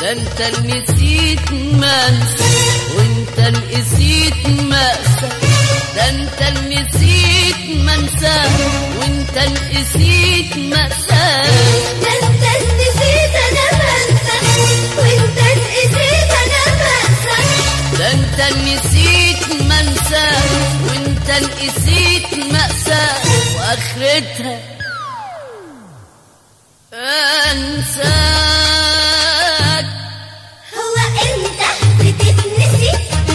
ده انت اللي نسيت منسى وانت اللي نسيت مأسى ده انت اللي نسيت منسى وانت اللي نسيت مأسى ده انت نسيت انا بنسى وانت نسيت انا بنسى ده انت اللي نسيت منسى وانت اللي نسيت مأسى واخرتها انساك هو انت بتتنسي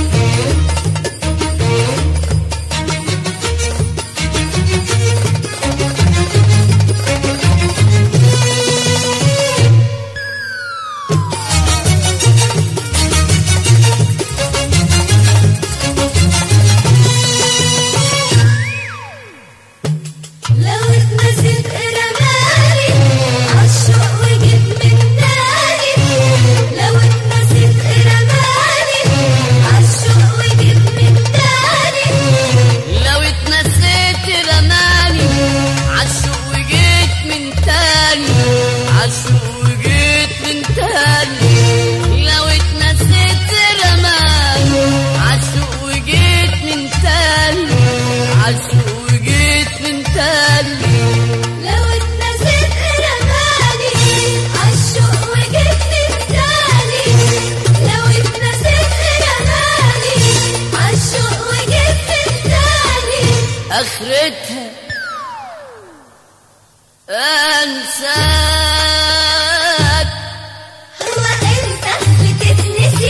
لو اتنسيت رمالي عالشوق وجيت من تاني لو اتنسيت رمالي عالشوق وجيت من تاني لو اتنسيت رماني عالشوق وجيت من تاني عالشوق وجيت من تاني لو اتنسيت رماني عالشوق وجيت من تاني عالشوق وجيت من تاني لو اتنسيت رمالي عالشوق وجيت من تاني لو اتنسيت رمالي عالشوق وجيت من تاني اخرتها انساك هو انت بتتنسي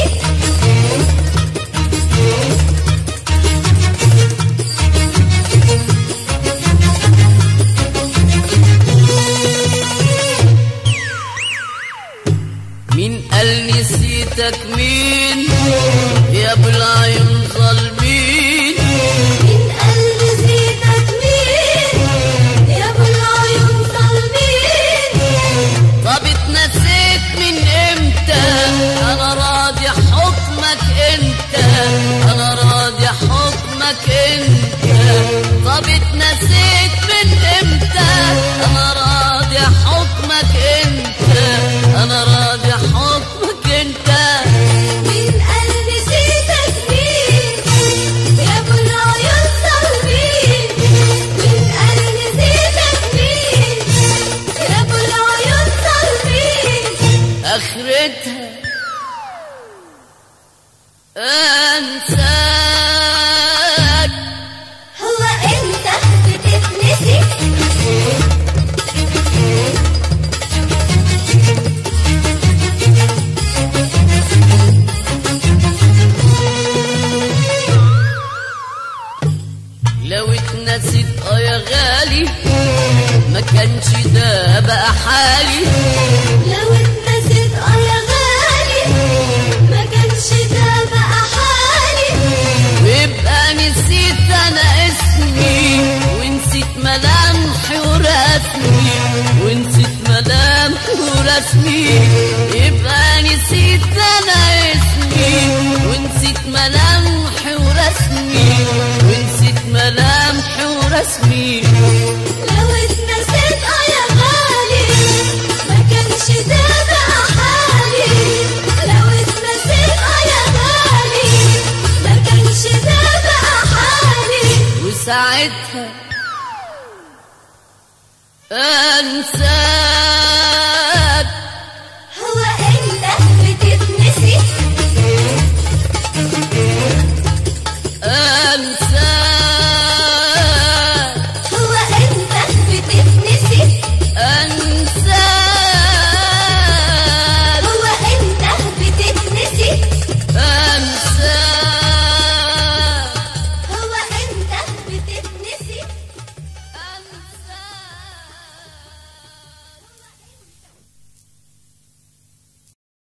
مين قال نسيتك مين يا ابو العيون ظالمين من قلب زيتك مين يا ابو العيون ظالمين طب اتنسيت من امتى انا راضي حكمك انت انا راضي حكمك انت طب اتنسيت من امتى انا راضي حكمك انت انا راضي حكمك انت من قلب زيتك مين يا ابو العيون ظالمين من قلب زيتك مين يا ابو العيون ظالمين اخرتها انساك هو انت بتتنسي لو اتنسيت اه يا غالي ما كانش ده بقى حالي لو اتنسيت اه يا غالي ما كانش ده بقى حالي ويبقى نسيت انا اسمي ونسيت ملامحي ورسمي ونسيت ملامحي ورسمي يبقى نسيت انا اسمي ونسيت ملامحي ورسمي ونسيت ملامحي ورسمي لو اتنسيت اه يا غالي ما كانش ده بقى حالي لو اتنسيت اه يا غالي ما كانش ده بقى حالي وساعتها انساك هو انت بتتنسي